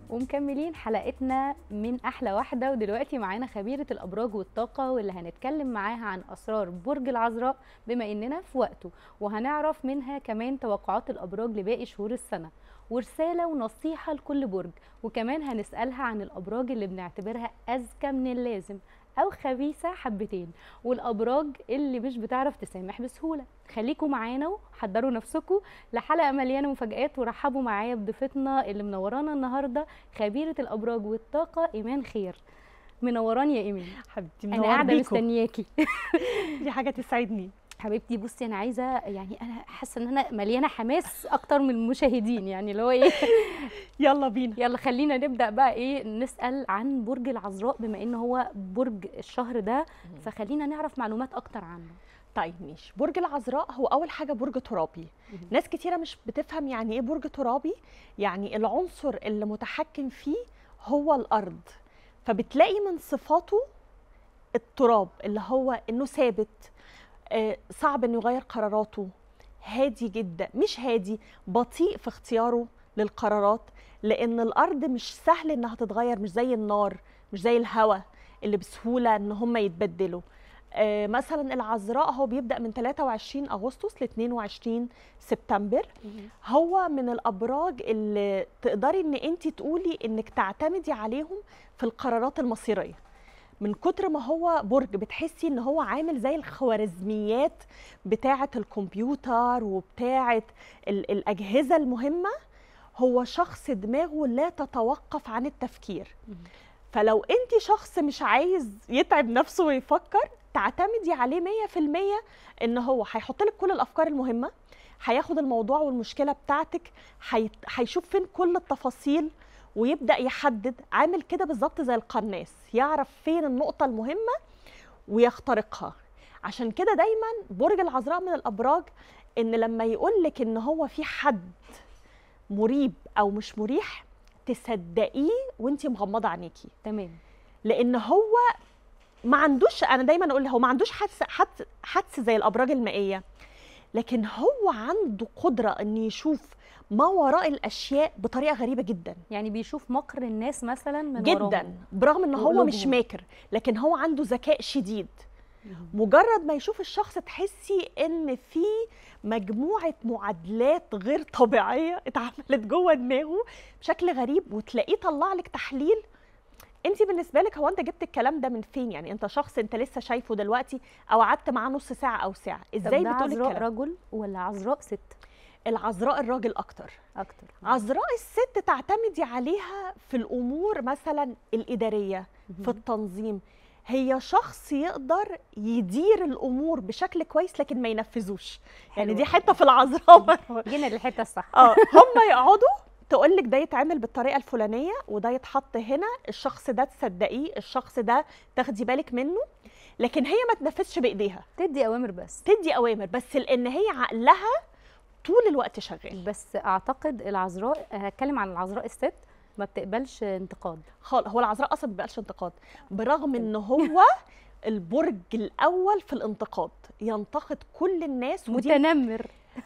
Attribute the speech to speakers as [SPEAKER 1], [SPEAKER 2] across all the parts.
[SPEAKER 1] ومكملين حلقتنا من احلى واحده ودلوقتي معانا خبيره الابراج والطاقه واللي هنتكلم معاها عن اسرار برج العذراء بما اننا في وقته وهنعرف منها كمان توقعات الابراج لباقي شهور السنه ورساله ونصيحه لكل برج وكمان هنسالها عن الابراج اللي بنعتبرها اذكى من اللازم او خبيثه حبتين والابراج اللي مش بتعرف تسامح بسهوله خليكم معانا وحضروا نفسكم لحلقه مليانه مفاجآت ورحبوا معايا بضيفتنا اللي منورانا النهارده خبيره الابراج والطاقه ايمان خير منوراني يا ايمان
[SPEAKER 2] حبيبتي
[SPEAKER 1] انا
[SPEAKER 2] منور
[SPEAKER 1] قاعده
[SPEAKER 2] بيكم.
[SPEAKER 1] مستنياكي
[SPEAKER 2] دي حاجه تسعدني
[SPEAKER 1] حبيبتي بصي انا عايزه يعني انا حاسه ان انا مليانه حماس اكتر من المشاهدين يعني اللي هو ايه
[SPEAKER 2] يلا بينا
[SPEAKER 1] يلا خلينا نبدا بقى ايه نسال عن برج العذراء بما ان هو برج الشهر ده فخلينا نعرف معلومات اكتر عنه
[SPEAKER 2] طيب ماشي برج العذراء هو اول حاجه برج ترابي
[SPEAKER 1] مهم.
[SPEAKER 2] ناس كتيره مش بتفهم يعني ايه برج ترابي يعني العنصر اللي متحكم فيه هو الارض فبتلاقي من صفاته التراب اللي هو انه ثابت آه، صعب انه يغير قراراته هادي جدا مش هادي بطيء في اختياره للقرارات لان الارض مش سهل انها تتغير مش زي النار مش زي الهواء اللي بسهوله ان هم يتبدلوا آه، مثلا العذراء هو بيبدا من 23 اغسطس ل 22 سبتمبر هو من الابراج اللي تقدري ان انت تقولي انك تعتمدي عليهم في القرارات المصيريه من كتر ما هو برج بتحسي ان هو عامل زي الخوارزميات بتاعه الكمبيوتر وبتاعه ال- الاجهزه المهمه هو شخص دماغه لا تتوقف عن التفكير
[SPEAKER 1] مم.
[SPEAKER 2] فلو انت شخص مش عايز يتعب نفسه ويفكر تعتمدي عليه 100% ان هو هيحط لك كل الافكار المهمه هياخد الموضوع والمشكله بتاعتك هي- هيشوف فين كل التفاصيل ويبدا يحدد عامل كده بالظبط زي القناص يعرف فين النقطه المهمه ويخترقها عشان كده دايما برج العذراء من الابراج ان لما يقول لك ان هو في حد مريب او مش مريح تصدقيه وانت مغمضه عينيكي
[SPEAKER 1] تمام
[SPEAKER 2] لان هو ما عندوش انا دايما اقول هو ما عندوش حدس حدس حدس زي الابراج المائيه لكن هو عنده قدره ان يشوف ما وراء الاشياء بطريقه غريبه جدا
[SPEAKER 1] يعني بيشوف مكر الناس مثلا من
[SPEAKER 2] جدا
[SPEAKER 1] وراهم.
[SPEAKER 2] برغم ان هو مش
[SPEAKER 1] وقلوبهم.
[SPEAKER 2] ماكر لكن هو عنده ذكاء شديد
[SPEAKER 1] مهم.
[SPEAKER 2] مجرد ما يشوف الشخص تحسي ان في مجموعه معادلات غير طبيعيه اتعملت جوه دماغه بشكل غريب وتلاقيه طلع لك تحليل انت بالنسبه لك هو انت جبت الكلام ده من فين يعني انت شخص انت لسه شايفه دلوقتي او قعدت معاه نص ساعه او ساعه
[SPEAKER 1] طب
[SPEAKER 2] ازاي
[SPEAKER 1] ده
[SPEAKER 2] بتقولي
[SPEAKER 1] عذراء
[SPEAKER 2] الكلام
[SPEAKER 1] رجل ولا عذراء ست
[SPEAKER 2] العذراء الراجل اكتر
[SPEAKER 1] اكتر
[SPEAKER 2] عذراء الست تعتمدي عليها في الامور مثلا الاداريه
[SPEAKER 1] مهم.
[SPEAKER 2] في التنظيم هي شخص يقدر يدير الامور بشكل كويس لكن ما ينفذوش يعني
[SPEAKER 1] حلو
[SPEAKER 2] دي
[SPEAKER 1] أوي.
[SPEAKER 2] حته في العذراء
[SPEAKER 1] جينا للحته الصح
[SPEAKER 2] اه هم يقعدوا تقول لك ده يتعمل بالطريقه الفلانيه وده يتحط هنا الشخص ده تصدقيه الشخص ده تاخدي بالك منه لكن هي ما تنفذش بايديها
[SPEAKER 1] تدي اوامر بس
[SPEAKER 2] تدي اوامر بس لان هي عقلها طول الوقت شغال
[SPEAKER 1] بس اعتقد العذراء هتكلم عن العذراء الست ما بتقبلش انتقاد
[SPEAKER 2] خالص هو العذراء اصلا ما بيبقاش انتقاد برغم ان هو البرج الاول في الانتقاد ينتقد كل الناس ودي
[SPEAKER 1] متنمر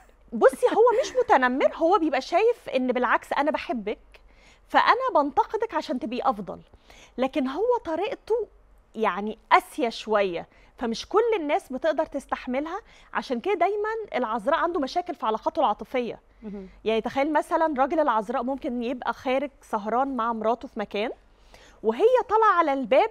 [SPEAKER 2] بصي هو مش متنمر هو بيبقى شايف ان بالعكس انا بحبك فانا بنتقدك عشان تبقي افضل لكن هو طريقته يعني قاسيه شويه فمش كل الناس بتقدر تستحملها عشان كده دايما العذراء عنده مشاكل في علاقاته العاطفيه
[SPEAKER 1] مهم.
[SPEAKER 2] يعني تخيل مثلا راجل العذراء ممكن يبقى خارج سهران مع مراته في مكان وهي طالعه على الباب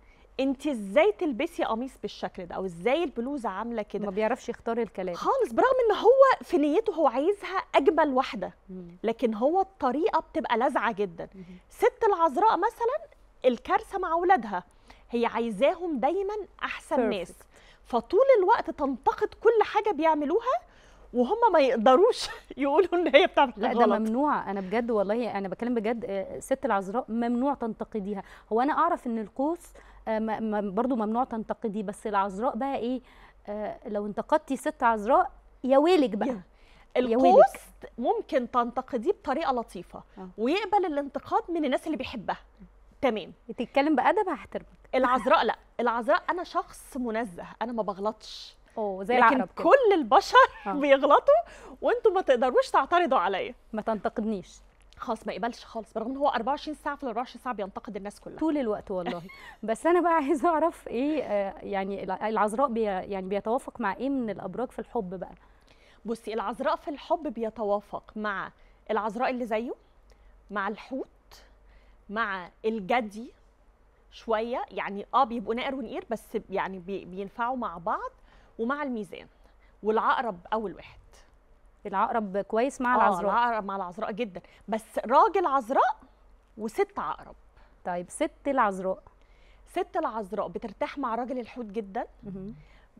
[SPEAKER 2] انت ازاي تلبسي قميص بالشكل ده او ازاي البلوزه عامله
[SPEAKER 1] ما
[SPEAKER 2] كده
[SPEAKER 1] بيعرفش يختار الكلام
[SPEAKER 2] خالص برغم ان هو في نيته هو عايزها اجمل واحده
[SPEAKER 1] مم.
[SPEAKER 2] لكن هو الطريقه بتبقى لاذعه جدا
[SPEAKER 1] مهم.
[SPEAKER 2] ست العذراء مثلا الكارثه مع اولادها هي عايزاهم دايما احسن ناس
[SPEAKER 1] Perfect.
[SPEAKER 2] فطول الوقت تنتقد كل حاجه بيعملوها وهم ما يقدروش يقولوا ان هي بتعمل
[SPEAKER 1] لا ده
[SPEAKER 2] غلط
[SPEAKER 1] ممنوع انا بجد والله انا بتكلم بجد آه، ست العذراء ممنوع تنتقديها هو انا اعرف ان القوس آه، م- م- برضو ممنوع تنتقديه بس العذراء بقى ايه آه، لو انتقدتي ست عذراء يا ويلك بقى
[SPEAKER 2] يا-
[SPEAKER 1] يا
[SPEAKER 2] القوس
[SPEAKER 1] ويلك.
[SPEAKER 2] ممكن تنتقديه بطريقه لطيفه
[SPEAKER 1] آه.
[SPEAKER 2] ويقبل الانتقاد من الناس اللي بيحبها تمام
[SPEAKER 1] تتكلم بادب هحترمك
[SPEAKER 2] العذراء لا العذراء انا شخص منزه انا ما بغلطش
[SPEAKER 1] اه زي
[SPEAKER 2] لكن
[SPEAKER 1] العقرب كده
[SPEAKER 2] كل البشر
[SPEAKER 1] آه.
[SPEAKER 2] بيغلطوا وانتم ما تقدروش تعترضوا عليا
[SPEAKER 1] ما تنتقدنيش
[SPEAKER 2] خلاص ما يقبلش خالص برغم ان هو 24 ساعه في ال 24 ساعه بينتقد الناس كلها
[SPEAKER 1] طول الوقت والله بس انا بقى عايزه اعرف ايه آه، يعني الع- العذراء بي يعني بيتوافق مع ايه من الابراج في الحب بقى
[SPEAKER 2] بصي العذراء في الحب بيتوافق مع العذراء اللي زيه مع الحوت مع الجدي شويه يعني اه بيبقوا نائر ونقير بس يعني بي بينفعوا مع بعض ومع الميزان والعقرب اول واحد
[SPEAKER 1] العقرب كويس مع
[SPEAKER 2] آه،
[SPEAKER 1] العذراء
[SPEAKER 2] العقرب مع العذراء جدا بس راجل عذراء وست عقرب
[SPEAKER 1] طيب ست العذراء
[SPEAKER 2] ست العذراء بترتاح مع راجل الحوت جدا
[SPEAKER 1] مهم.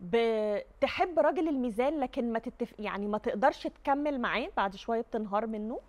[SPEAKER 2] بتحب راجل الميزان لكن ما تتف... يعني ما تقدرش تكمل معاه بعد شويه بتنهار منه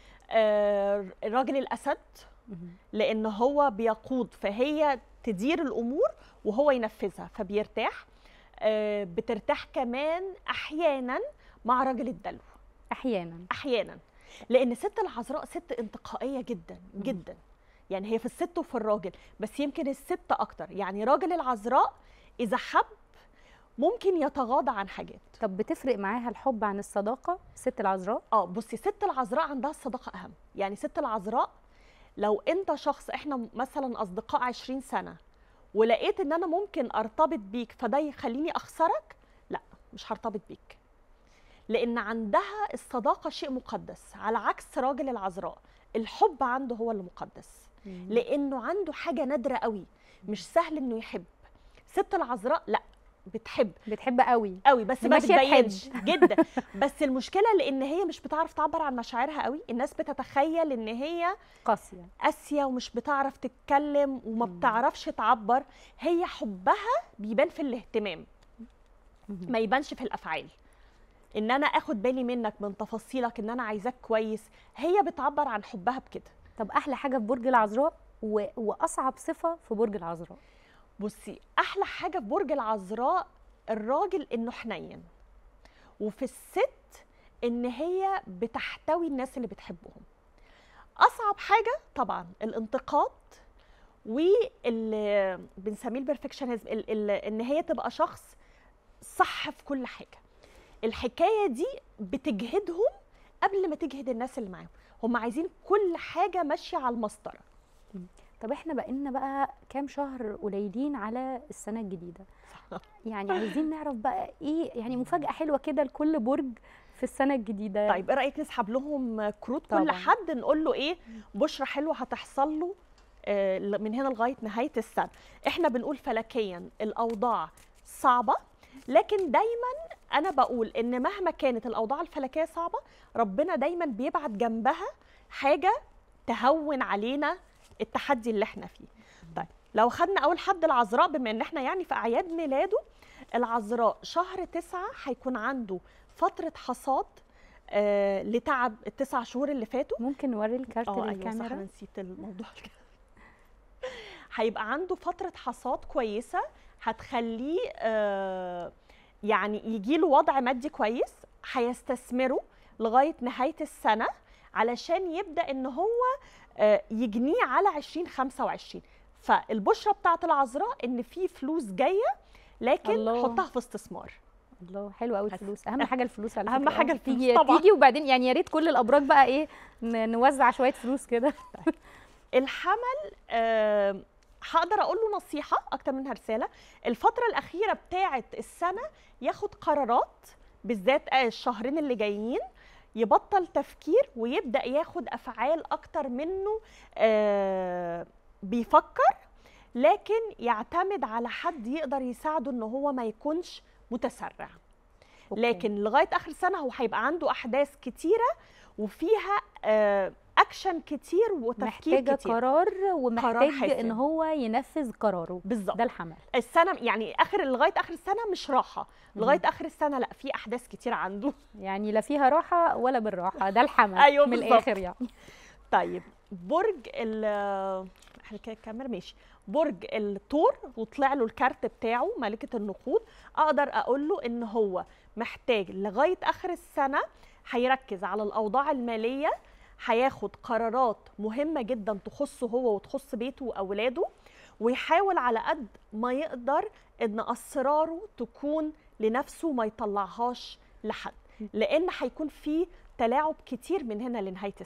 [SPEAKER 2] آه راجل الاسد
[SPEAKER 1] مهم.
[SPEAKER 2] لان هو بيقود فهي تدير الامور وهو ينفذها فبيرتاح آه بترتاح كمان احيانا مع راجل الدلو
[SPEAKER 1] احيانا
[SPEAKER 2] احيانا لان ست العذراء ست انتقائيه جدا
[SPEAKER 1] مم.
[SPEAKER 2] جدا يعني هي في الست وفي الراجل بس يمكن الست اكتر يعني راجل العذراء اذا حب ممكن يتغاضى عن حاجات
[SPEAKER 1] طب بتفرق معاها الحب عن الصداقه ست العذراء
[SPEAKER 2] اه بصي ست العذراء عندها الصداقه اهم يعني ست العذراء لو انت شخص احنا مثلا اصدقاء 20 سنه ولقيت ان انا ممكن ارتبط بيك فده يخليني اخسرك لا مش هرتبط بيك لان عندها الصداقه شيء مقدس على عكس راجل العذراء الحب عنده هو اللي مقدس لانه عنده حاجه نادره قوي مش سهل انه يحب ست العذراء لا بتحب
[SPEAKER 1] بتحب قوي
[SPEAKER 2] قوي بس ما
[SPEAKER 1] ماشية تحب.
[SPEAKER 2] بتبينش جدا بس المشكله لان هي مش بتعرف تعبر عن مشاعرها قوي الناس بتتخيل ان هي
[SPEAKER 1] قاسيه
[SPEAKER 2] قاسيه ومش بتعرف تتكلم وما
[SPEAKER 1] مم.
[SPEAKER 2] بتعرفش تعبر هي حبها بيبان في الاهتمام
[SPEAKER 1] مهم.
[SPEAKER 2] ما يبانش في الافعال ان انا اخد بالي منك من تفاصيلك ان انا عايزاك كويس هي بتعبر عن حبها بكده
[SPEAKER 1] طب احلى حاجه في برج العذراء و... واصعب صفه في برج العذراء
[SPEAKER 2] بصي احلى حاجه في برج العذراء الراجل انه حنين وفي الست ان هي بتحتوي الناس اللي بتحبهم اصعب حاجه طبعا الانتقاد واللي بنسميه البرفكشنزم ال- ال- ان هي تبقى شخص صح في كل حاجه الحكايه دي بتجهدهم قبل ما تجهد الناس اللي معاهم هم عايزين كل حاجه ماشيه على المسطره
[SPEAKER 1] طب احنا بقينا بقى كام شهر قليلين على السنه الجديده يعني عايزين نعرف بقى ايه يعني مفاجاه حلوه كده لكل برج في السنه الجديده
[SPEAKER 2] طيب ايه رايك نسحب لهم كروت كل
[SPEAKER 1] طبعاً.
[SPEAKER 2] حد نقول له ايه بشرى حلوه هتحصل له آه، من هنا لغايه نهايه السنه احنا بنقول فلكيا الاوضاع صعبه لكن دايما انا بقول ان مهما كانت الاوضاع الفلكيه صعبه ربنا دايما بيبعت جنبها حاجه تهون علينا التحدي اللي احنا فيه طيب لو خدنا اول حد العذراء بما ان احنا يعني في اعياد ميلاده العذراء شهر تسعة هيكون عنده فتره حصاد آه لتعب التسع شهور اللي فاتوا
[SPEAKER 1] ممكن نوري الكارت
[SPEAKER 2] اه ايوه صح
[SPEAKER 1] للكاميرا
[SPEAKER 2] انا نسيت الموضوع هيبقى عنده فتره حصاد كويسه هتخليه آه يعني يجي له وضع مادي كويس هيستثمره لغايه نهايه السنه علشان يبدا ان هو آه يجنيه على 2025 فالبشره بتاعت العذراء ان في فلوس جايه لكن
[SPEAKER 1] الله.
[SPEAKER 2] حطها في استثمار
[SPEAKER 1] الله حلو قوي
[SPEAKER 2] هس-
[SPEAKER 1] الفلوس اهم حاجه الفلوس على
[SPEAKER 2] أهم
[SPEAKER 1] فكرة.
[SPEAKER 2] حاجة
[SPEAKER 1] آه،
[SPEAKER 2] الفلوس
[SPEAKER 1] تيجي
[SPEAKER 2] طبعاً.
[SPEAKER 1] تيجي وبعدين يعني يا ريت كل الابراج بقى ايه ن- نوزع شويه فلوس كده
[SPEAKER 2] الحمل آه، هقدر اقول له نصيحه اكتر منها رساله الفتره الاخيره بتاعه السنه ياخد قرارات بالذات آه، الشهرين اللي جايين يبطل تفكير ويبدا ياخد افعال اكتر منه آه، بيفكر لكن يعتمد على حد يقدر يساعده ان هو ما يكونش متسرع
[SPEAKER 1] أوكي.
[SPEAKER 2] لكن لغايه اخر سنه هو هيبقى عنده احداث كتيره وفيها آه، اكشن كتير وتفكير
[SPEAKER 1] محتاجه
[SPEAKER 2] كتير
[SPEAKER 1] قرار ومحتاج
[SPEAKER 2] حاسم.
[SPEAKER 1] ان هو ينفذ قراره
[SPEAKER 2] بالظبط
[SPEAKER 1] ده الحمل
[SPEAKER 2] السنه يعني اخر لغايه اخر السنه مش راحه لغايه اخر السنه لا في احداث كتير عنده
[SPEAKER 1] يعني لا فيها راحه ولا بالراحه ده الحمل
[SPEAKER 2] أيوة
[SPEAKER 1] من
[SPEAKER 2] بالظبط.
[SPEAKER 1] الاخر يعني
[SPEAKER 2] طيب برج ال احنا كده الكاميرا ماشي برج الثور وطلع له الكارت بتاعه ملكه النقود اقدر اقول له ان هو محتاج لغايه اخر السنه هيركز على الاوضاع الماليه هياخد قرارات مهمه جدا تخصه هو وتخص بيته واولاده ويحاول على قد ما يقدر ان اسراره تكون لنفسه ما يطلعهاش لحد لان هيكون في تلاعب كتير من هنا لنهايه السنه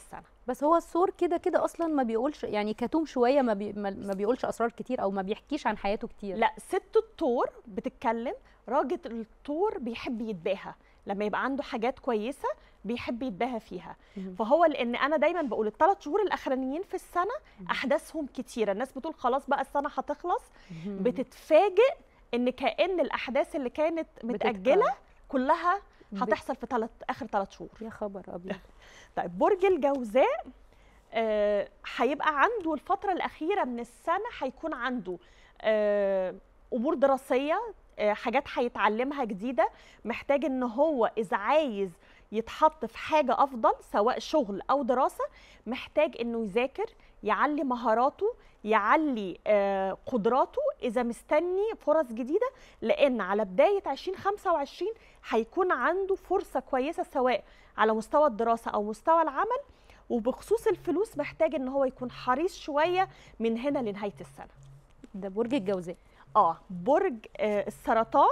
[SPEAKER 1] بس هو الثور كده كده اصلا ما بيقولش يعني كتوم شويه ما, بي ما ما بيقولش اسرار كتير او ما بيحكيش عن حياته كتير
[SPEAKER 2] لا ست الثور بتتكلم راجل الثور بيحب يتباهى لما يبقى عنده حاجات كويسه بيحب يتباهى فيها
[SPEAKER 1] مهم.
[SPEAKER 2] فهو لان انا دايما بقول الثلاث شهور الاخرانيين في السنه احداثهم كتيره الناس بتقول خلاص بقى السنه هتخلص
[SPEAKER 1] مهم.
[SPEAKER 2] بتتفاجئ ان كأن الاحداث اللي كانت متاجله
[SPEAKER 1] بتتكرر.
[SPEAKER 2] كلها
[SPEAKER 1] بت-
[SPEAKER 2] هتحصل في ثلاث اخر ثلاث شهور
[SPEAKER 1] يا خبر ابيض
[SPEAKER 2] طيب برج الجوزاء آه، هيبقى عنده الفترة الأخيرة من السنة هيكون عنده آه، أمور دراسية آه، حاجات هيتعلمها جديدة محتاج إن هو إذا عايز يتحط في حاجة أفضل سواء شغل أو دراسة محتاج إنه يذاكر يعلي مهاراته يعلي آه، قدراته إذا مستني فرص جديدة لأن على بداية 2025 هيكون عنده فرصة كويسة سواء على مستوى الدراسة أو مستوى العمل وبخصوص الفلوس محتاج ان هو يكون حريص شويه من هنا لنهايه السنه
[SPEAKER 1] ده برج الجوزاء
[SPEAKER 2] اه برج آه السرطان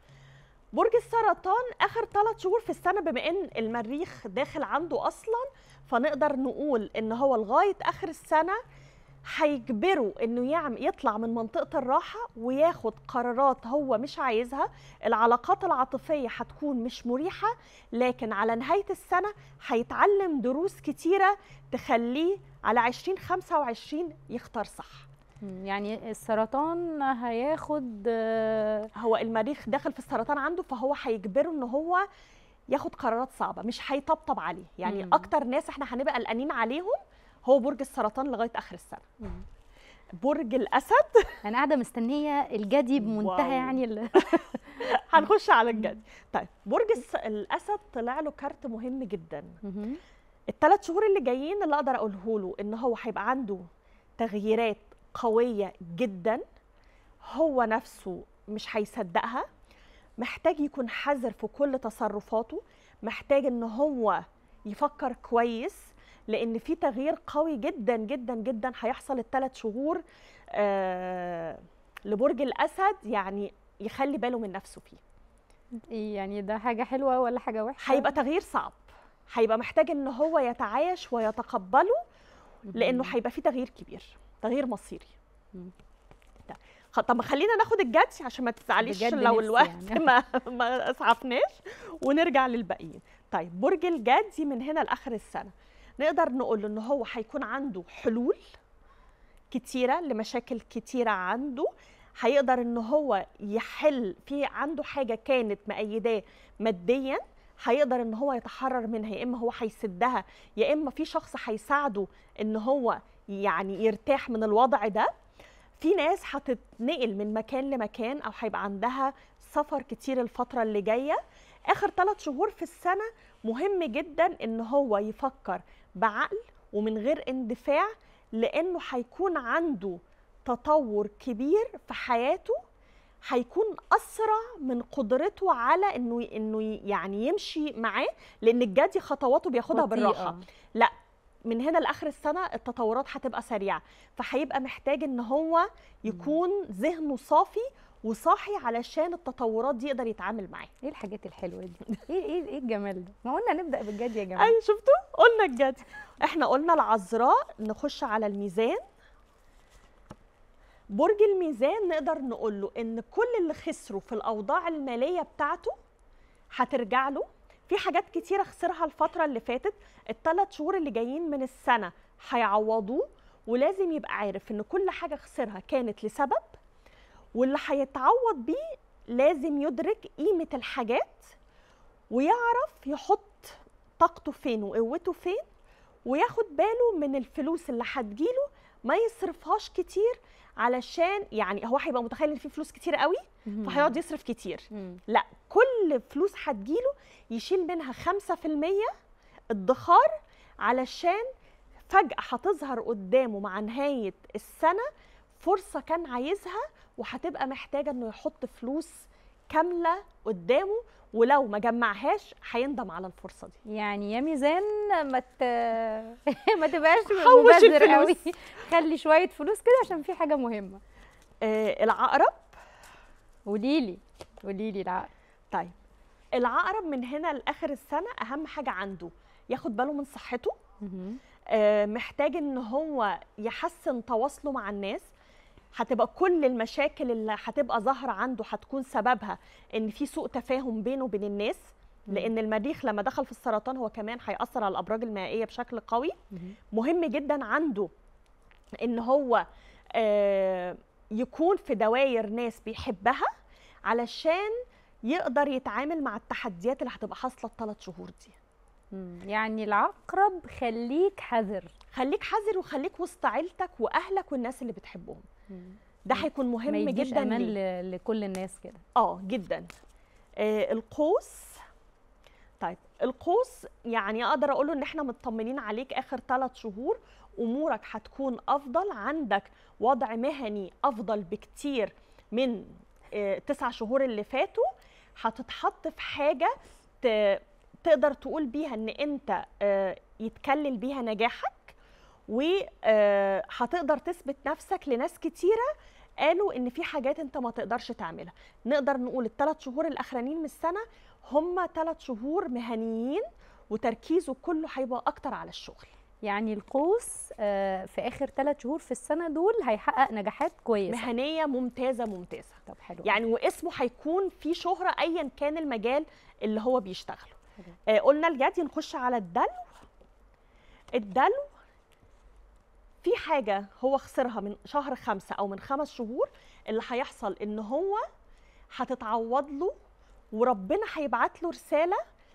[SPEAKER 2] برج السرطان اخر ثلاث شهور في السنه بما ان المريخ داخل عنده اصلا فنقدر نقول ان هو لغايه اخر السنه هيجبره انه يعمل يطلع من منطقه الراحه وياخد قرارات هو مش عايزها العلاقات العاطفيه هتكون مش مريحه لكن على نهايه السنه هيتعلم دروس كتيره تخليه على 2025 يختار صح
[SPEAKER 1] مم. يعني السرطان هياخد آه،
[SPEAKER 2] هو المريخ داخل في السرطان عنده فهو هيجبره ان هو ياخد قرارات صعبه مش هيطبطب عليه يعني
[SPEAKER 1] مم.
[SPEAKER 2] اكتر ناس احنا هنبقى قلقانين عليهم هو برج السرطان لغايه اخر السنه
[SPEAKER 1] مم.
[SPEAKER 2] برج الاسد
[SPEAKER 1] انا قاعده مستنيه الجدي بمنتهى
[SPEAKER 2] واو.
[SPEAKER 1] يعني ال-
[SPEAKER 2] هنخش على الجد طيب برج الس... الاسد طلع له كارت مهم جدا
[SPEAKER 1] مهم.
[SPEAKER 2] الثلاث شهور اللي جايين اللي اقدر اقوله له ان هو هيبقى عنده تغييرات قويه جدا هو نفسه مش هيصدقها محتاج يكون حذر في كل تصرفاته محتاج ان هو يفكر كويس لان في تغيير قوي جدا جدا جدا هيحصل الثلاث شهور آه لبرج الاسد يعني يخلي باله من نفسه فيه
[SPEAKER 1] يعني ده حاجه حلوه ولا حاجه وحشه
[SPEAKER 2] هيبقى تغيير صعب هيبقى محتاج ان هو يتعايش ويتقبله لانه
[SPEAKER 1] مهم.
[SPEAKER 2] هيبقى في تغيير كبير تغيير مصيري
[SPEAKER 1] مم.
[SPEAKER 2] طيب، خ- طب خلينا ناخد الجدي عشان ما تزعليش
[SPEAKER 1] بجد
[SPEAKER 2] لو
[SPEAKER 1] نفسي
[SPEAKER 2] الوقت
[SPEAKER 1] يعني.
[SPEAKER 2] ما ما اسعفناش ونرجع للباقيين طيب برج الجدي من هنا لاخر السنه نقدر نقول ان هو هيكون عنده حلول كتيره لمشاكل كتيره عنده هيقدر ان هو يحل في عنده حاجه كانت مأيداه ماديا هيقدر ان هو يتحرر منها يا اما هو هيسدها يا اما في شخص هيساعده ان هو يعني يرتاح من الوضع ده في ناس هتتنقل من مكان لمكان او هيبقى عندها سفر كتير الفتره اللي جايه اخر ثلاث شهور في السنه مهم جدا ان هو يفكر بعقل ومن غير اندفاع لانه هيكون عنده تطور كبير في حياته هيكون اسرع من قدرته على انه انه يعني يمشي معاه لان الجدي خطواته بياخدها
[SPEAKER 1] بطيئة.
[SPEAKER 2] بالراحه لا من هنا لاخر السنه التطورات هتبقى سريعه فهيبقى محتاج ان هو يكون ذهنه صافي وصاحي علشان التطورات دي يقدر يتعامل معاها
[SPEAKER 1] ايه الحاجات الحلوه دي ايه ايه ايه الجمال ده ما قلنا نبدا بالجدي يا جماعه
[SPEAKER 2] ايوه شفتوا قلنا الجدي احنا قلنا العذراء نخش على الميزان برج الميزان نقدر نقول له ان كل اللي خسره في الاوضاع الماليه بتاعته هترجع له في حاجات كتيره خسرها الفتره اللي فاتت الثلاث شهور اللي جايين من السنه هيعوضوه ولازم يبقى عارف ان كل حاجه خسرها كانت لسبب واللي هيتعوض بيه لازم يدرك قيمه الحاجات ويعرف يحط طاقته فين وقوته فين وياخد باله من الفلوس اللي هتجيله ما يصرفهاش كتير علشان يعني هو هيبقى متخيل ان في فلوس كتير قوي
[SPEAKER 1] مهم.
[SPEAKER 2] فهيقعد يصرف كتير
[SPEAKER 1] مم.
[SPEAKER 2] لا كل فلوس هتجيله يشيل منها 5% ادخار علشان فجأة هتظهر قدامه مع نهاية السنة فرصة كان عايزها وهتبقى محتاجة انه يحط فلوس كاملة قدامه ولو ما جمعهاش هيندم على الفرصة دي
[SPEAKER 1] يعني يا ميزان ما ت... ما تبقاش
[SPEAKER 2] حوش
[SPEAKER 1] مبذر قوي
[SPEAKER 2] الفلوس.
[SPEAKER 1] خلي شويه فلوس كده عشان في حاجه مهمه
[SPEAKER 2] آه العقرب
[SPEAKER 1] قولي لي قولي لي العقل
[SPEAKER 2] طيب العقرب من هنا لاخر السنه اهم حاجه عنده ياخد باله من صحته
[SPEAKER 1] مهم.
[SPEAKER 2] آه، محتاج ان هو يحسن تواصله مع الناس هتبقى كل المشاكل اللي هتبقى ظاهره عنده هتكون سببها ان في سوء تفاهم بينه وبين الناس
[SPEAKER 1] مم.
[SPEAKER 2] لان المريخ لما دخل في السرطان هو كمان هيأثر على الابراج المائيه بشكل قوي
[SPEAKER 1] مهم.
[SPEAKER 2] مهم جدا عنده ان هو آه، يكون في دواير ناس بيحبها علشان يقدر يتعامل مع التحديات اللي هتبقى حاصله الثلاث شهور دي
[SPEAKER 1] مم. يعني العقرب خليك حذر
[SPEAKER 2] خليك حذر وخليك وسط عيلتك واهلك والناس اللي بتحبهم
[SPEAKER 1] مم.
[SPEAKER 2] ده
[SPEAKER 1] مم.
[SPEAKER 2] هيكون
[SPEAKER 1] ما
[SPEAKER 2] مهم
[SPEAKER 1] يديش
[SPEAKER 2] جدا
[SPEAKER 1] امان
[SPEAKER 2] ليه.
[SPEAKER 1] ل- لكل الناس كده
[SPEAKER 2] اه جدا آه القوس طيب القوس يعني اقدر اقوله ان احنا مطمنين عليك اخر ثلاث شهور امورك هتكون افضل عندك وضع مهني افضل بكتير من آه تسع شهور اللي فاتوا هتتحط في حاجه ت- تقدر تقول بيها ان انت آه يتكلل بيها نجاحك وهتقدر تثبت نفسك لناس كتيره قالوا ان في حاجات انت ما تقدرش تعملها نقدر نقول الثلاث شهور الاخرانيين من السنه هم ثلاث شهور مهنيين وتركيزه كله هيبقى اكتر على الشغل
[SPEAKER 1] يعني القوس آه، في اخر ثلاث شهور في السنه دول هيحقق نجاحات كويسه
[SPEAKER 2] مهنيه ممتازه ممتازه
[SPEAKER 1] طب حلو
[SPEAKER 2] يعني واسمه هيكون في شهره ايا كان المجال اللي هو بيشتغله
[SPEAKER 1] حلو.
[SPEAKER 2] آه قلنا اليد نخش على الدلو الدلو في حاجه هو خسرها من شهر خمسة او من خمس شهور اللي هيحصل ان هو هتتعوض له وربنا هيبعت له رساله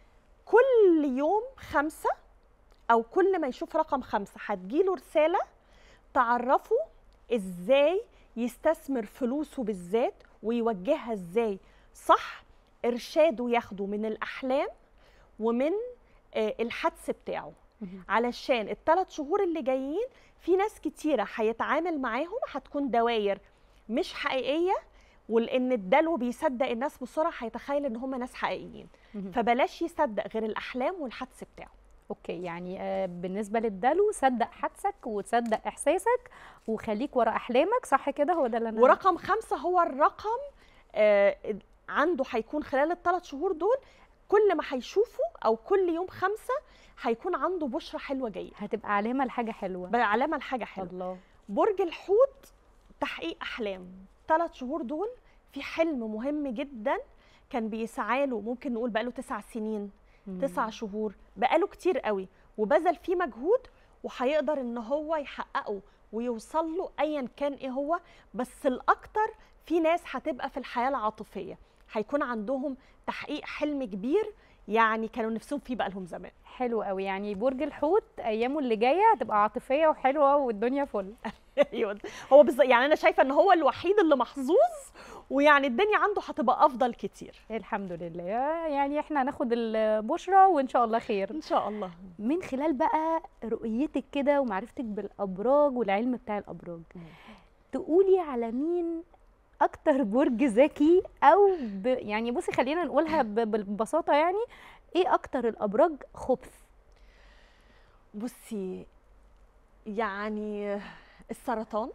[SPEAKER 2] كل يوم خمسة او كل ما يشوف رقم خمسة هتجيله رساله تعرفه ازاي يستثمر فلوسه بالذات ويوجهها ازاي صح ارشاده ياخده من الاحلام ومن آه، الحدس بتاعه
[SPEAKER 1] مهم.
[SPEAKER 2] علشان الثلاث شهور اللي جايين في ناس كتيره هيتعامل معاهم هتكون دواير مش حقيقيه ولان الدلو بيصدق الناس بسرعه هيتخيل ان هم ناس حقيقيين
[SPEAKER 1] مهم.
[SPEAKER 2] فبلاش يصدق غير الاحلام والحدس بتاعه
[SPEAKER 1] اوكي يعني آه، بالنسبه للدلو صدق حدسك وتصدق احساسك وخليك ورا احلامك صح كده هو ده اللي انا
[SPEAKER 2] ورقم خمسة هو الرقم آه، عنده هيكون خلال الثلاث شهور دول كل ما هيشوفه او كل يوم خمسة هيكون عنده بشرة حلوة جاية
[SPEAKER 1] هتبقى علامه لحاجه حلوه
[SPEAKER 2] بقى علامة لحاجة حلوة
[SPEAKER 1] الله
[SPEAKER 2] برج الحوت تحقيق احلام ثلاث شهور دول في حلم مهم جدا كان بيسعى له ممكن نقول بقاله تسع سنين
[SPEAKER 1] مم.
[SPEAKER 2] تسع شهور بقاله كتير قوي وبذل فيه مجهود وهيقدر ان هو يحققه ويوصل له ايا كان ايه هو بس الاكتر في ناس هتبقى في الحياه العاطفيه هيكون عندهم تحقيق حلم كبير يعني كانوا نفسهم فيه بقالهم زمان
[SPEAKER 1] حلو قوي يعني برج الحوت ايامه اللي جايه هتبقى عاطفيه وحلوه والدنيا فل
[SPEAKER 2] ايوه هو بالظبط يعني انا شايفه ان هو الوحيد اللي محظوظ ويعني الدنيا عنده هتبقى افضل كتير
[SPEAKER 1] الحمد لله يعني احنا هناخد البشرة وان شاء الله خير
[SPEAKER 2] ان شاء الله
[SPEAKER 1] من خلال بقى رؤيتك كده ومعرفتك بالابراج والعلم بتاع الابراج
[SPEAKER 2] مم.
[SPEAKER 1] تقولي على مين اكتر برج ذكي او ب... يعني بصي خلينا نقولها ب... ببساطه يعني ايه اكتر الابراج خبث
[SPEAKER 2] بصي يعني السرطان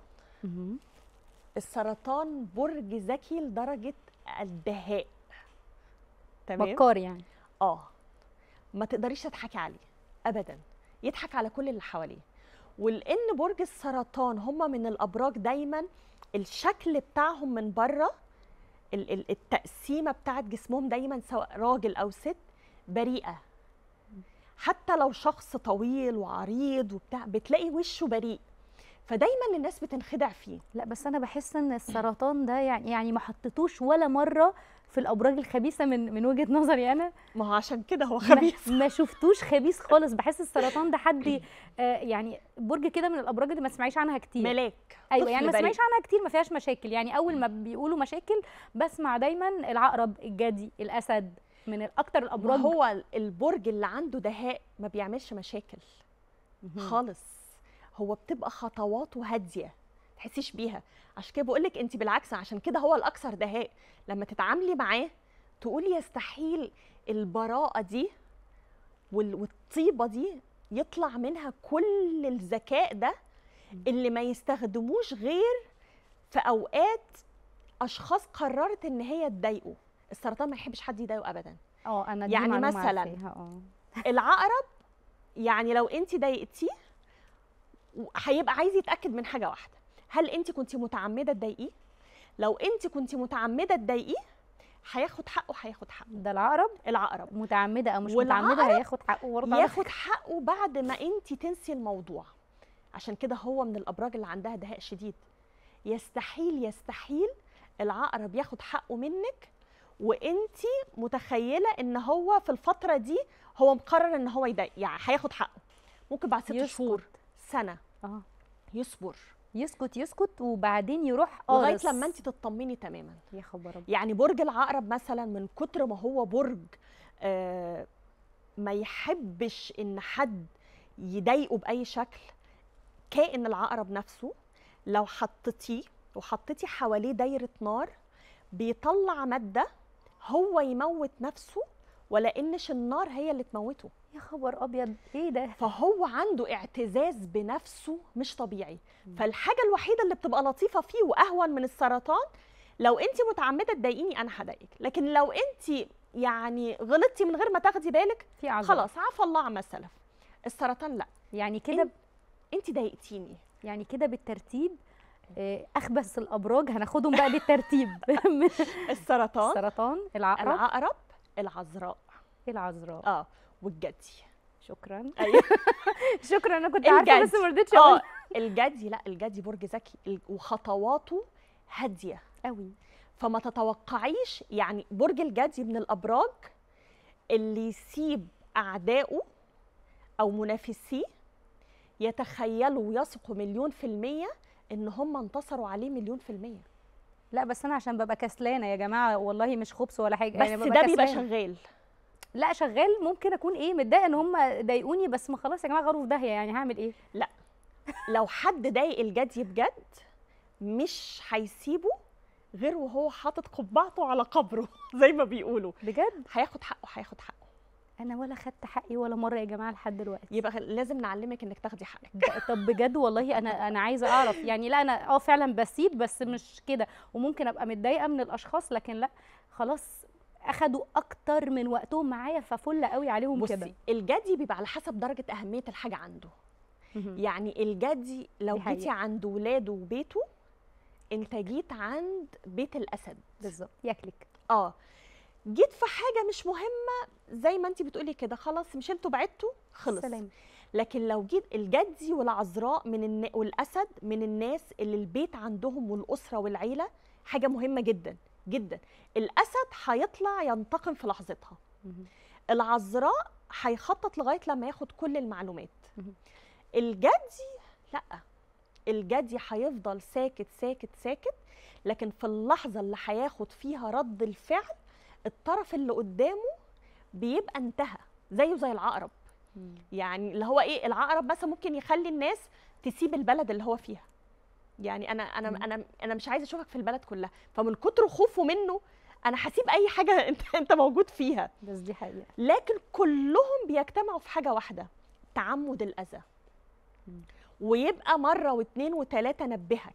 [SPEAKER 2] السرطان برج ذكي لدرجه الدهاء تمام
[SPEAKER 1] بكار يعني
[SPEAKER 2] اه ما تقدريش تضحكي عليه ابدا يضحك على كل اللي حواليه ولان برج السرطان هم من الابراج دايما الشكل بتاعهم من بره ال- ال- التقسيمه بتاعت جسمهم دايما سواء راجل او ست بريئه حتى لو شخص طويل وعريض وبتاع بتلاقي وشه بريء فدايما الناس بتنخدع فيه
[SPEAKER 1] لا بس انا بحس ان السرطان ده يعني يعني ما حطيتوش ولا مره في الابراج الخبيثه من من وجهه نظري انا
[SPEAKER 2] ما هو عشان كده هو
[SPEAKER 1] ما-
[SPEAKER 2] خبيث
[SPEAKER 1] ما شفتوش خبيث خالص بحس السرطان ده حد آه، يعني برج كده من الابراج اللي ما تسمعيش عنها كتير
[SPEAKER 2] ملاك
[SPEAKER 1] ايوه
[SPEAKER 2] طفل
[SPEAKER 1] يعني ما
[SPEAKER 2] بريء.
[SPEAKER 1] تسمعيش عنها كتير ما فيهاش مشاكل يعني اول ما بيقولوا مشاكل بسمع دايما العقرب الجدي الاسد من الاكتر
[SPEAKER 2] ما
[SPEAKER 1] الابراج
[SPEAKER 2] هو البرج اللي عنده دهاء ما بيعملش مشاكل
[SPEAKER 1] مهم.
[SPEAKER 2] خالص هو بتبقى خطواته هاديه تحسيش بيها عشان كده بقول لك انت بالعكس عشان كده هو الاكثر دهاء لما تتعاملي معاه تقولي يستحيل البراءه دي وال- والطيبه دي يطلع منها كل الذكاء ده اللي ما يستخدموش غير في اوقات اشخاص قررت ان هي تضايقه السرطان ما يحبش حد يضايقه ابدا
[SPEAKER 1] اه انا دي
[SPEAKER 2] يعني
[SPEAKER 1] معلومة
[SPEAKER 2] مثلاً
[SPEAKER 1] عارفاها، اه
[SPEAKER 2] العقرب يعني لو انت ضايقتيه وهيبقى عايز يتاكد من حاجه واحده هل انت كنت متعمده تضايقيه لو انت كنت متعمده تضايقيه هياخد حقه هياخد حقه
[SPEAKER 1] ده العقرب
[SPEAKER 2] العقرب
[SPEAKER 1] متعمده او مش
[SPEAKER 2] والعقرب
[SPEAKER 1] متعمده هياخد حقه برضه على
[SPEAKER 2] ياخد حقه بعد ما انت تنسي الموضوع عشان كده هو من الابراج اللي عندها دهاء شديد يستحيل يستحيل العقرب ياخد حقه منك وانت متخيله ان هو في الفتره دي هو مقرر ان هو يضايق يعني هياخد حقه ممكن بعد ست
[SPEAKER 1] يسكت.
[SPEAKER 2] شهور سنه
[SPEAKER 1] اه
[SPEAKER 2] يصبر
[SPEAKER 1] يسكت يسكت وبعدين يروح
[SPEAKER 2] لغايه
[SPEAKER 1] قارص.
[SPEAKER 2] لما انت تطمني تماما
[SPEAKER 1] يا خبر أبيض.
[SPEAKER 2] يعني برج العقرب مثلا من كتر ما هو برج آه ما يحبش ان حد يضايقه باي شكل كائن العقرب نفسه لو حطيتيه وحطيتي حواليه دايره نار بيطلع ماده هو يموت نفسه ولا انش النار هي اللي تموته
[SPEAKER 1] يا خبر ابيض ايه ده
[SPEAKER 2] فهو عنده اعتزاز بنفسه مش طبيعي فالحاجه الوحيده اللي بتبقى لطيفه فيه واهون من السرطان لو انت متعمده تضايقيني انا هضايقك لكن لو انت يعني غلطتي من غير ما تاخدي بالك
[SPEAKER 1] في عذاب
[SPEAKER 2] خلاص عفى الله عما سلف السرطان لا
[SPEAKER 1] يعني كده
[SPEAKER 2] انت- انت ضايقتيني
[SPEAKER 1] يعني كده بالترتيب آه، اخبث الابراج هناخدهم بقى بالترتيب
[SPEAKER 2] السرطان
[SPEAKER 1] السرطان العقرب
[SPEAKER 2] العقرب العذراء
[SPEAKER 1] العذراء
[SPEAKER 2] اه والجدي
[SPEAKER 1] شكرا
[SPEAKER 2] ايوه
[SPEAKER 1] شكرا انا كنت عارفه بس
[SPEAKER 2] الجدي.
[SPEAKER 1] ما رضيتش اقول
[SPEAKER 2] اه الجدي لا الجدي برج ذكي ال- وخطواته هاديه
[SPEAKER 1] قوي
[SPEAKER 2] فما تتوقعيش يعني برج الجدي من الابراج اللي يسيب اعدائه او منافسيه يتخيلوا ويثقوا مليون في الميه ان هم انتصروا عليه مليون في الميه
[SPEAKER 1] لا بس انا عشان ببقى كسلانه يا جماعه والله مش خبث ولا حاجه
[SPEAKER 2] بس
[SPEAKER 1] يعني
[SPEAKER 2] ده بيبقى
[SPEAKER 1] كسلانة.
[SPEAKER 2] شغال
[SPEAKER 1] لا شغال ممكن اكون ايه متضايقه ان هم ضايقوني بس ما خلاص يا جماعه غاروا في داهيه يعني هعمل ايه
[SPEAKER 2] لو حد ضايق الجدي بجد مش هيسيبه غير وهو حاطط قبعته على قبره زي ما بيقولوا
[SPEAKER 1] بجد
[SPEAKER 2] هياخد حقه هياخد حقه
[SPEAKER 1] انا ولا خدت حقي ولا مره يا جماعه لحد دلوقتي
[SPEAKER 2] يبقى خ- لازم نعلمك انك تاخدي حقك
[SPEAKER 1] ب- طب بجد والله انا انا عايزه اعرف يعني لا انا اه فعلا بسيب بس مش كده وممكن ابقى متضايقه من الاشخاص لكن لا خلاص اخدوا اكتر من وقتهم معايا ففل قوي عليهم كده
[SPEAKER 2] بصي الجدي بيبقى على حسب درجه اهميه الحاجه عنده
[SPEAKER 1] مهم.
[SPEAKER 2] يعني الجدي لو
[SPEAKER 1] دي حقيقة.
[SPEAKER 2] جيتي عند ولاده وبيته انت جيت عند بيت الاسد
[SPEAKER 1] بالظبط ياكلك
[SPEAKER 2] اه جيت في حاجه مش مهمه زي ما انت بتقولي كده خلاص مش انتوا بعدتوا خلص
[SPEAKER 1] سلام
[SPEAKER 2] لكن لو جيت الجدي والعذراء من النا... والاسد من الناس اللي البيت عندهم والاسره والعيله حاجه مهمه جدا جدا الاسد هيطلع ينتقم في لحظتها
[SPEAKER 1] مهم.
[SPEAKER 2] العذراء هيخطط لغايه لما ياخد كل المعلومات
[SPEAKER 1] مهم.
[SPEAKER 2] الجدي لا الجدي هيفضل ساكت ساكت ساكت لكن في اللحظه اللي هياخد فيها رد الفعل الطرف اللي قدامه بيبقى انتهى زيه زي العقرب
[SPEAKER 1] مم.
[SPEAKER 2] يعني اللي هو ايه العقرب مثلا ممكن يخلي الناس تسيب البلد اللي هو فيها يعني انا انا
[SPEAKER 1] مم.
[SPEAKER 2] انا انا مش عايزه اشوفك في البلد كلها فمن كتر خوفه منه انا هسيب اي حاجه انت انت موجود فيها
[SPEAKER 1] بس دي حقيقه
[SPEAKER 2] لكن كلهم بيجتمعوا في حاجه واحده تعمد الاذى
[SPEAKER 1] مم.
[SPEAKER 2] ويبقى مره واثنين وثلاثه نبهك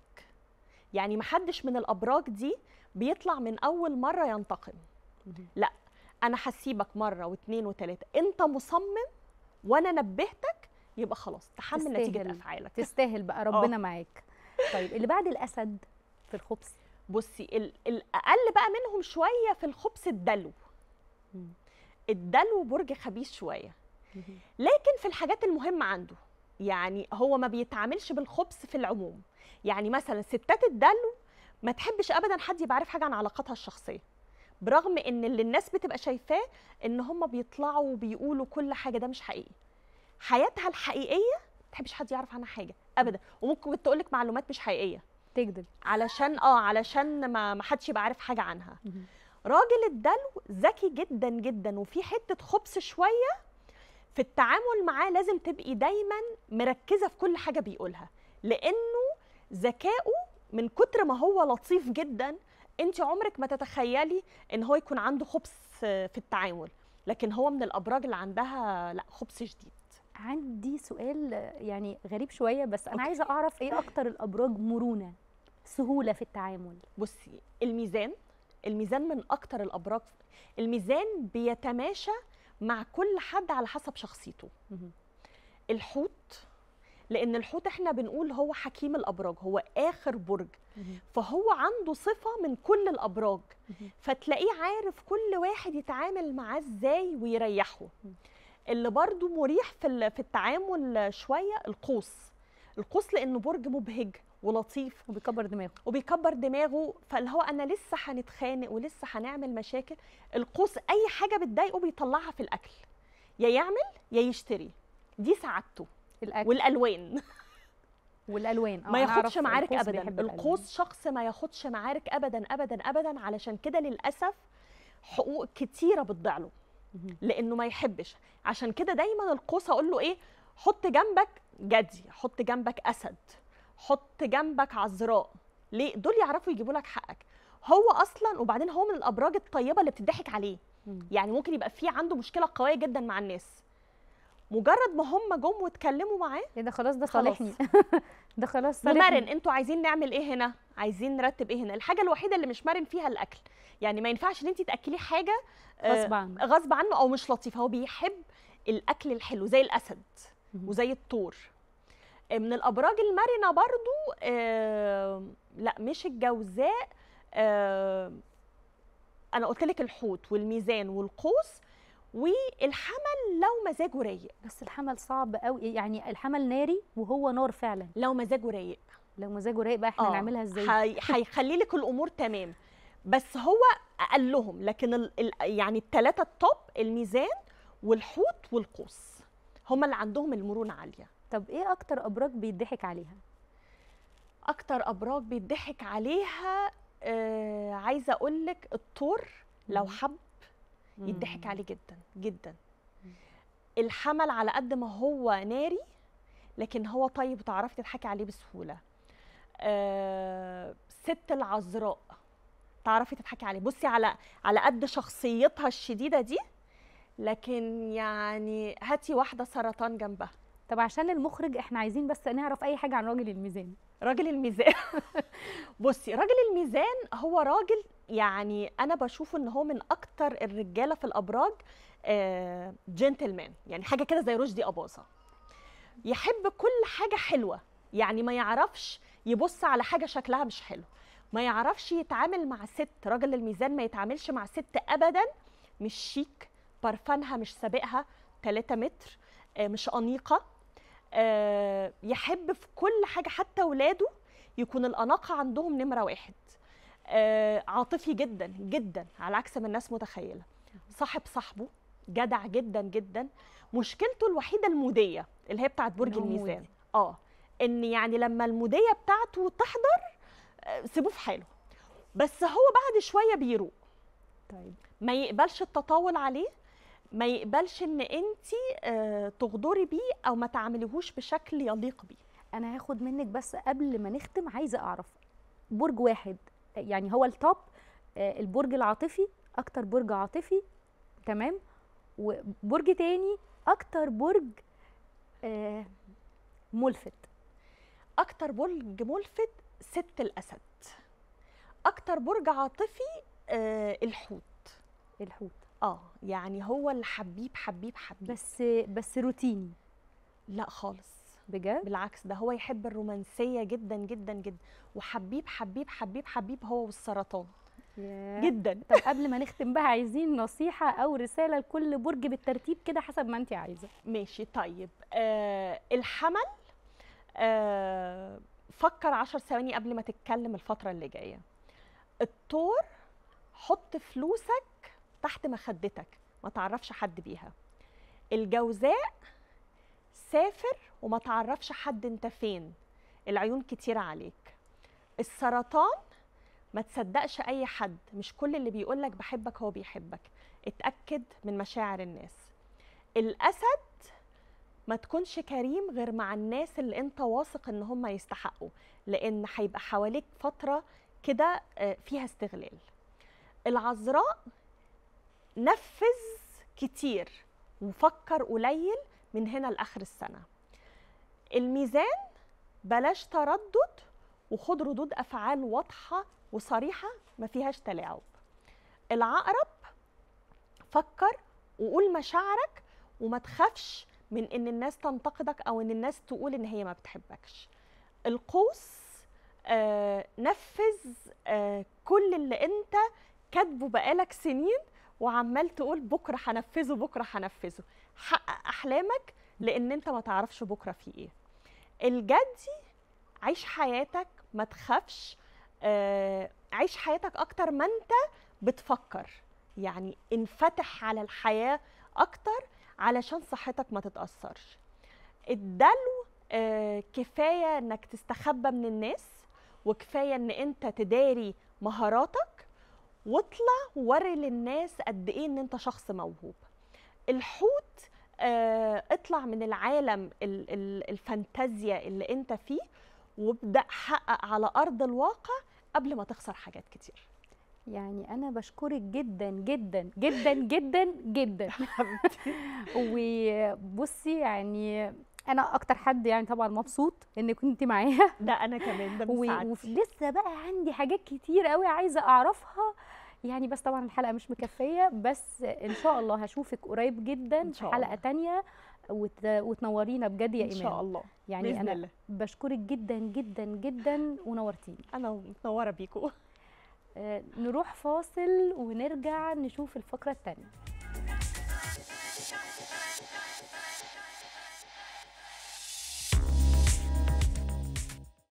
[SPEAKER 2] يعني محدش من الابراج دي بيطلع من اول مره ينتقم
[SPEAKER 1] مهم.
[SPEAKER 2] انا هسيبك مره واثنين وثلاثه انت مصمم وانا نبهتك يبقى خلاص تحمل نتيجه
[SPEAKER 1] تستاهل.
[SPEAKER 2] افعالك
[SPEAKER 1] تستاهل بقى ربنا معاك طيب اللي بعد الاسد في الخبز
[SPEAKER 2] بصي ال- الاقل بقى منهم شويه في الخبز الدلو
[SPEAKER 1] مم.
[SPEAKER 2] الدلو برج خبيث شويه
[SPEAKER 1] مهم.
[SPEAKER 2] لكن في الحاجات المهمه عنده يعني هو ما بيتعاملش بالخبز في العموم يعني مثلا ستات الدلو ما تحبش ابدا حد يبقى عارف حاجه عن علاقاتها الشخصيه برغم ان اللي الناس بتبقى شايفاه ان هم بيطلعوا وبيقولوا كل حاجه ده مش حقيقي حياتها الحقيقيه ما تحبش حد يعرف عنها حاجه ابدا وممكن تقول لك معلومات مش حقيقيه
[SPEAKER 1] تكذب
[SPEAKER 2] علشان اه علشان ما ما حدش يبقى عارف حاجه عنها
[SPEAKER 1] مهم.
[SPEAKER 2] راجل الدلو ذكي جدا جدا وفي حته خبث شويه في التعامل معاه لازم تبقي دايما مركزه في كل حاجه بيقولها لانه ذكائه من كتر ما هو لطيف جدا انت عمرك ما تتخيلي ان هو يكون عنده خبث في التعامل لكن هو من الابراج اللي عندها لا خبث شديد
[SPEAKER 1] عندي سؤال يعني غريب شويه بس انا
[SPEAKER 2] أوكي.
[SPEAKER 1] عايزه اعرف ايه اكتر الابراج مرونه سهوله في التعامل
[SPEAKER 2] بصي الميزان الميزان من اكتر الابراج الميزان بيتماشى مع كل حد على حسب شخصيته
[SPEAKER 1] مهم.
[SPEAKER 2] الحوت لان الحوت احنا بنقول هو حكيم الابراج هو اخر برج
[SPEAKER 1] مهم.
[SPEAKER 2] فهو عنده صفه من كل الابراج
[SPEAKER 1] مهم.
[SPEAKER 2] فتلاقيه عارف كل واحد يتعامل معاه ازاي ويريحه
[SPEAKER 1] مم.
[SPEAKER 2] اللي برضو مريح في ال- في التعامل شويه القوس القوس لانه برج مبهج ولطيف
[SPEAKER 1] وبيكبر دماغه
[SPEAKER 2] وبيكبر دماغه فاللي هو انا لسه هنتخانق ولسه هنعمل مشاكل القوس اي حاجه بتضايقه بيطلعها في الاكل يا يعمل يا يشتري دي سعادته
[SPEAKER 1] الاكل
[SPEAKER 2] والالوان
[SPEAKER 1] والالوان آه،
[SPEAKER 2] ما
[SPEAKER 1] أنا
[SPEAKER 2] ياخدش
[SPEAKER 1] أعرف
[SPEAKER 2] معارك
[SPEAKER 1] القوس
[SPEAKER 2] ابدا
[SPEAKER 1] بيحب الألوان.
[SPEAKER 2] القوس شخص ما ياخدش معارك ابدا ابدا ابدا علشان كده للاسف حقوق كتيره بتضيع له
[SPEAKER 1] مهم.
[SPEAKER 2] لانه ما يحبش عشان كده دايما القوس اقول له ايه حط جنبك جدي حط جنبك اسد حط جنبك عذراء ليه دول يعرفوا يجيبوا لك حقك هو اصلا وبعدين هو من الابراج الطيبه اللي بتضحك عليه
[SPEAKER 1] مم.
[SPEAKER 2] يعني ممكن يبقى في عنده مشكله قويه جدا مع الناس مجرد ما هم جم واتكلموا معاه
[SPEAKER 1] ايه ده خلاص ده
[SPEAKER 2] خلاص.
[SPEAKER 1] صالحني ده خلاص صالحني
[SPEAKER 2] ومرن انتوا عايزين نعمل ايه هنا عايزين نرتب ايه هنا الحاجه الوحيده اللي مش مرن فيها الاكل يعني ما ينفعش ان انت تاكليه حاجه آه،
[SPEAKER 1] غصب عنه
[SPEAKER 2] غصب عنه او مش لطيفه هو بيحب الاكل الحلو زي الاسد
[SPEAKER 1] مهم.
[SPEAKER 2] وزي الطور آه، من الابراج المرنه برضو آه لا مش الجوزاء آه انا قلت لك الحوت والميزان والقوس والحمل لو مزاجه رايق
[SPEAKER 1] بس الحمل صعب قوي يعني الحمل ناري وهو نار فعلا
[SPEAKER 2] لو مزاجه رايق
[SPEAKER 1] لو مزاجه رايق بقى احنا
[SPEAKER 2] آه،
[SPEAKER 1] نعملها ازاي
[SPEAKER 2] هي- هيخلي لك الامور تمام بس هو اقلهم لكن ال ال يعني الثلاثه التوب الميزان والحوت والقوس هم اللي عندهم المرونه عاليه
[SPEAKER 1] طب ايه اكتر ابراج بيضحك عليها
[SPEAKER 2] اكتر ابراج بيضحك عليها آه عايزه اقول لك الطور لو
[SPEAKER 1] مم.
[SPEAKER 2] حب يضحك
[SPEAKER 1] مم.
[SPEAKER 2] عليه جدا جدا
[SPEAKER 1] مم.
[SPEAKER 2] الحمل على قد ما هو ناري لكن هو طيب وتعرفي تضحكي عليه بسهوله آه ست العذراء تعرفي تضحكي عليه بصي على على قد شخصيتها الشديده دي لكن يعني هاتي واحده سرطان جنبها
[SPEAKER 1] طب عشان المخرج احنا عايزين بس نعرف اي حاجه عن راجل الميزان
[SPEAKER 2] راجل الميزان بصي راجل الميزان هو راجل يعني انا بشوف ان هو من اكتر الرجاله في الابراج آه جنتلمان يعني حاجه كده زي رشدي اباظه يحب كل حاجه حلوه يعني ما يعرفش يبص على حاجه شكلها مش حلو ما يعرفش يتعامل مع ست راجل الميزان ما يتعاملش مع ست ابدا مش شيك برفانها مش سابقها 3 متر آه مش انيقه آه، يحب في كل حاجه حتى ولاده يكون الاناقه عندهم نمره واحد آه، عاطفي جدا جدا على عكس ما الناس متخيله صاحب صاحبه جدع جدا جدا مشكلته الوحيده الموديه اللي هي بتاعت برج
[SPEAKER 1] إن هو
[SPEAKER 2] الميزان
[SPEAKER 1] مودي.
[SPEAKER 2] اه ان يعني لما الموديه بتاعته تحضر آه، سيبوه في حاله بس هو بعد شويه بيروق
[SPEAKER 1] طيب
[SPEAKER 2] ما يقبلش التطاول عليه ما يقبلش ان انت تغدري بيه او ما تعامليهوش بشكل يليق بيه
[SPEAKER 1] انا هاخد منك بس قبل ما نختم عايزه اعرف برج واحد يعني هو التوب آه، البرج العاطفي اكتر برج عاطفي تمام وبرج تاني اكتر برج آه، ملفت
[SPEAKER 2] اكتر برج ملفت ست الاسد اكتر برج عاطفي آه، الحوت
[SPEAKER 1] الحوت
[SPEAKER 2] اه يعني هو اللي حبيب حبيب حبيب
[SPEAKER 1] بس بس روتيني
[SPEAKER 2] لا خالص
[SPEAKER 1] بجد
[SPEAKER 2] بالعكس ده هو يحب الرومانسيه جدا جدا جدا وحبيب حبيب حبيب حبيب هو والسرطان
[SPEAKER 1] ياه.
[SPEAKER 2] جدا
[SPEAKER 1] طب قبل ما نختم بقى عايزين نصيحه او رساله لكل برج بالترتيب كده حسب ما انت عايزه
[SPEAKER 2] ماشي طيب آه الحمل آه فكر عشر ثواني قبل ما تتكلم الفترة اللي جاية الطور حط فلوسك تحت مخدتك ما تعرفش حد بيها الجوزاء سافر وما تعرفش حد انت فين العيون كتيرة عليك السرطان ما تصدقش اي حد مش كل اللي بيقولك بحبك هو بيحبك اتأكد من مشاعر الناس الاسد ما تكونش كريم غير مع الناس اللي انت واثق ان هم يستحقوا لان هيبقى حواليك فتره كده آه، فيها استغلال العذراء نفذ كتير وفكر قليل من هنا لاخر السنه الميزان بلاش تردد وخد ردود افعال واضحه وصريحه ما فيهاش تلاعب العقرب فكر وقول مشاعرك وما تخافش من ان الناس تنتقدك او ان الناس تقول ان هي ما بتحبكش القوس آه نفذ آه كل اللي انت كاتبه بقالك سنين وعمال تقول بكره هنفذه بكره هنفذه حقق احلامك لان انت ما تعرفش بكره في ايه الجدي عيش حياتك ما تخافش آه عيش حياتك اكتر ما انت بتفكر يعني انفتح على الحياه اكتر علشان صحتك ما تتاثرش الدلو آه كفايه انك تستخبى من الناس وكفايه ان انت تداري مهاراتك واطلع وري للناس قد ايه ان انت شخص موهوب الحوت آه اطلع من العالم ال- ال- الفانتازيا اللي انت فيه وابدا حقق على ارض الواقع قبل ما تخسر حاجات كتير
[SPEAKER 1] يعني انا بشكرك جدا جدا جدا جدا جدا وبصي يعني انا اكتر حد يعني طبعا مبسوط ان كنت معايا
[SPEAKER 2] ده انا كمان ده
[SPEAKER 1] و-
[SPEAKER 2] مساعدتي
[SPEAKER 1] ولسه بقى عندي حاجات كتير قوي عايزه اعرفها يعني بس طبعا الحلقه مش مكفيه بس ان شاء الله هشوفك قريب جدا
[SPEAKER 2] إن
[SPEAKER 1] في
[SPEAKER 2] شاء
[SPEAKER 1] حلقه
[SPEAKER 2] الله.
[SPEAKER 1] تانية وت... وتنورينا بجد يا
[SPEAKER 2] ان
[SPEAKER 1] ايمان
[SPEAKER 2] شاء الله
[SPEAKER 1] يعني
[SPEAKER 2] باذن
[SPEAKER 1] انا
[SPEAKER 2] الله
[SPEAKER 1] بشكرك جدا جدا جدا ونورتيني
[SPEAKER 2] انا متنوره بيكم
[SPEAKER 1] آه، نروح فاصل ونرجع نشوف الفقره الثانيه